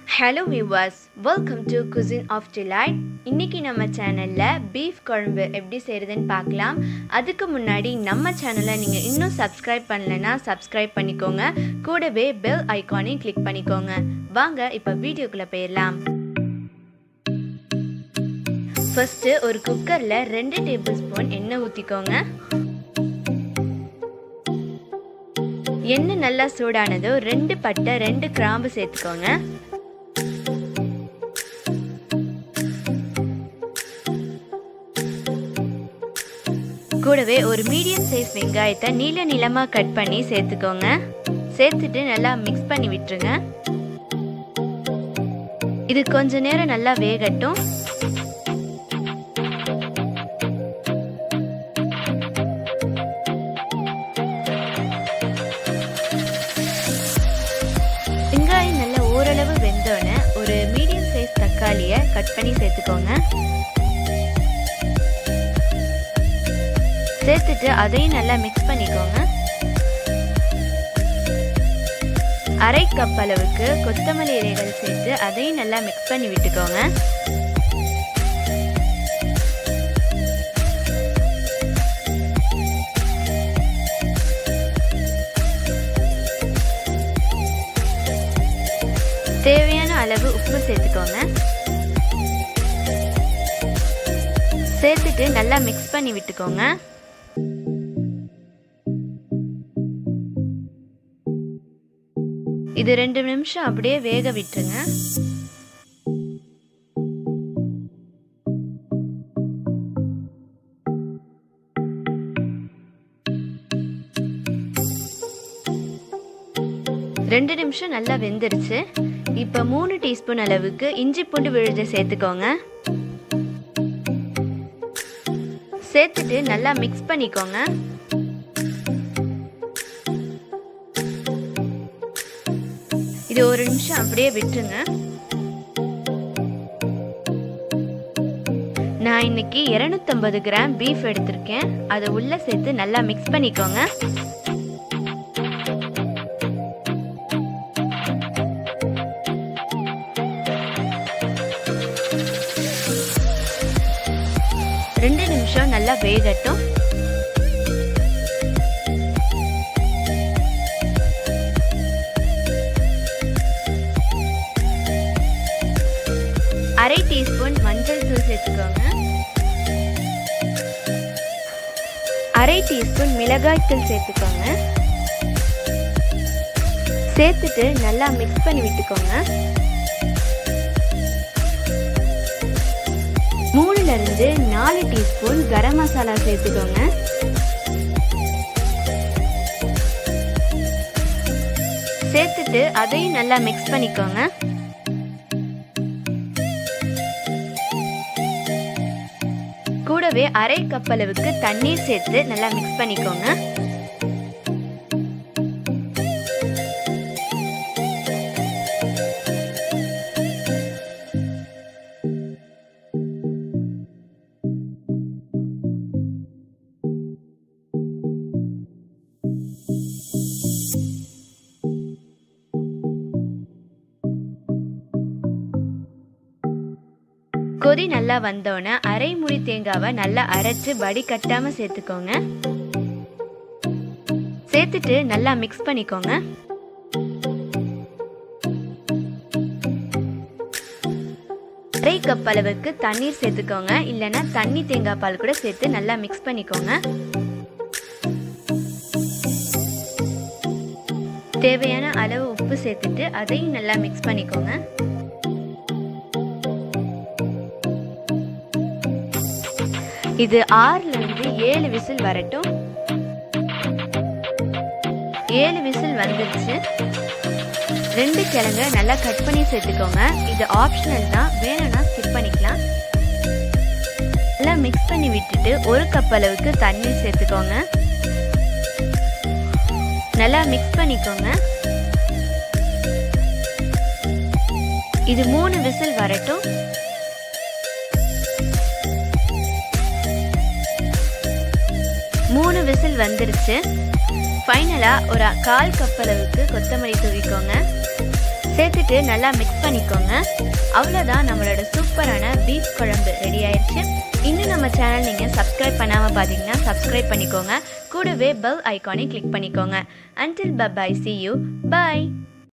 hello Vivas welcome to cuisine of delight இன்னைக்கு நம்ம சேனலில் பீஃப் குழம்பு எப்படி செய்கிறதுன்னு பார்க்கலாம் அதுக்கு முன்னாடி நம்ம சேனலை நீங்கள் இன்னும் சப்ஸ்கிரைப் பண்ணலைன்னா சப்ஸ்கிரைப் பண்ணிக்கோங்க கூடவே பெல் ஐக்கானையும் கிளிக் பண்ணிக்கோங்க வாங்க இப்போ வீடியோக்குள்ளே போயிடலாம் ஃபஸ்ட்டு ஒரு குக்கரில் ரெண்டு டேபிள் ஸ்பூன் எண்ணெய் ஊற்றிக்கோங்க எண்ணெய் நல்லா சூடானதோ ரெண்டு பட்டை ரெண்டு கிராம்பு சேர்த்துக்கோங்க கூடவே ஒரு மீடியம் சைஸ் வெங்காயத்தை நீல நீளமாக கட் பண்ணி சேர்த்துக்கோங்க சேர்த்துட்டு நல்லா மிக்ஸ் பண்ணி விட்டுருங்க இது கொஞ்ச நேரம் நல்லா வேகட்டும் வெங்காயம் நல்லா ஓரளவு வெந்தோடனே ஒரு மீடியம் சைஸ் தக்காளியை கட் பண்ணி சேர்த்துக்கோங்க சேர்த்துட்டு அதையும் நல்லா மிக்ஸ் பண்ணிக்கோங்க அரை கப் அளவுக்கு கொத்தமல்லி இலைகள் சேர்த்து அதையும் நல்லா மிக்ஸ் பண்ணி விட்டுக்கோங்க தேவையான அளவு உப்பு சேர்த்துக்கோங்க சேர்த்துட்டு நல்லா மிக்ஸ் பண்ணி விட்டுக்கோங்க இது ரெண்டு நிமிஷம் அப்படியே வேக விட்டுருங்க ரெண்டு நிமிஷம் நல்லா வெந்துருச்சு இப்போ மூணு டீஸ்பூன் அளவுக்கு இஞ்சி பூண்டு விழுதை சேர்த்துக்கோங்க சேர்த்துட்டு நல்லா மிக்ஸ் பண்ணிக்கோங்க இது ஒரு நிமிஷம் அப்படியே விட்டுருங்க நான் இன்னைக்கு இரநூத்தம்பது கிராம் பீஃப் எடுத்திருக்கேன் அதை உள்ள சேர்த்து நல்லா மிக்ஸ் பண்ணிக்கோங்க ரெண்டு நிமிஷம் நல்லா வேகட்டும் அரை டீஸ்பூன் மஞ்சள் தூள் சேர்த்துக்கோங்க அரை டீஸ்பூன் மிளகாய் தூள் சேர்த்துக்கோங்க சேர்த்துட்டு நல்லா மிக்ஸ் பண்ணி விட்டுக்கோங்க மூணுல இருந்து நாலு டீஸ்பூன் கரம் மசாலா சேர்த்துக்கோங்க சேர்த்துட்டு அதையும் நல்லா மிக்ஸ் பண்ணிக்கோங்க கூடவே அரை கப் அளவுக்கு தண்ணீர் சேர்த்து நல்லா மிக்ஸ் பண்ணிக்கோங்க கொதி நல்லா வந்தோன்னே அரை முடி தேங்காவை நல்லா அரைச்சு வடிகட்டாம சேர்த்துக்கோங்க சேர்த்துட்டு நல்லா மிக்ஸ் பண்ணிக்கோங்க அரை கப் அளவுக்கு தண்ணீர் சேர்த்துக்கோங்க இல்லைன்னா தண்ணி தேங்காய் பால் கூட சேர்த்து நல்லா மிக்ஸ் பண்ணிக்கோங்க தேவையான அளவு உப்பு சேர்த்துட்டு அதையும் நல்லா மிக்ஸ் பண்ணிக்கோங்க இது ஆறுல இருந்து ஏழு விசில் வரட்டும் ஏழு விசில் வந்துருச்சு ரெண்டு கிழங்க நல்லா கட் பண்ணி சேர்த்துக்கோங்க இது ஆப்ஷனல் தான் வேணும்னா ஸ்கிப் பண்ணிக்கலாம் நல்லா மிக்ஸ் பண்ணி விட்டுட்டு ஒரு கப் அளவுக்கு தண்ணீர் சேர்த்துக்கோங்க நல்லா மிக்ஸ் பண்ணிக்கோங்க இது மூணு விசில் வரட்டும் மூணு விசில் வந்துருச்சு ஃபைனலாக ஒரு கால் கப் அளவுக்கு கொத்தமல்லி தூவிக்கோங்க சேர்த்துட்டு நல்லா மிக்ஸ் பண்ணிக்கோங்க அவ்வளோதான் நம்மளோட சூப்பரான பீஃப் குழம்பு ரெடி ஆயிடுச்சு இன்னும் நம்ம சேனல் நீங்கள் சப்ஸ்கிரைப் பண்ணாமல் பார்த்தீங்கன்னா சப்ஸ்கிரைப் பண்ணிக்கோங்க கூடவே பெல் ஐக்கானை கிளிக் பண்ணிக்கோங்க until bye bye see you bye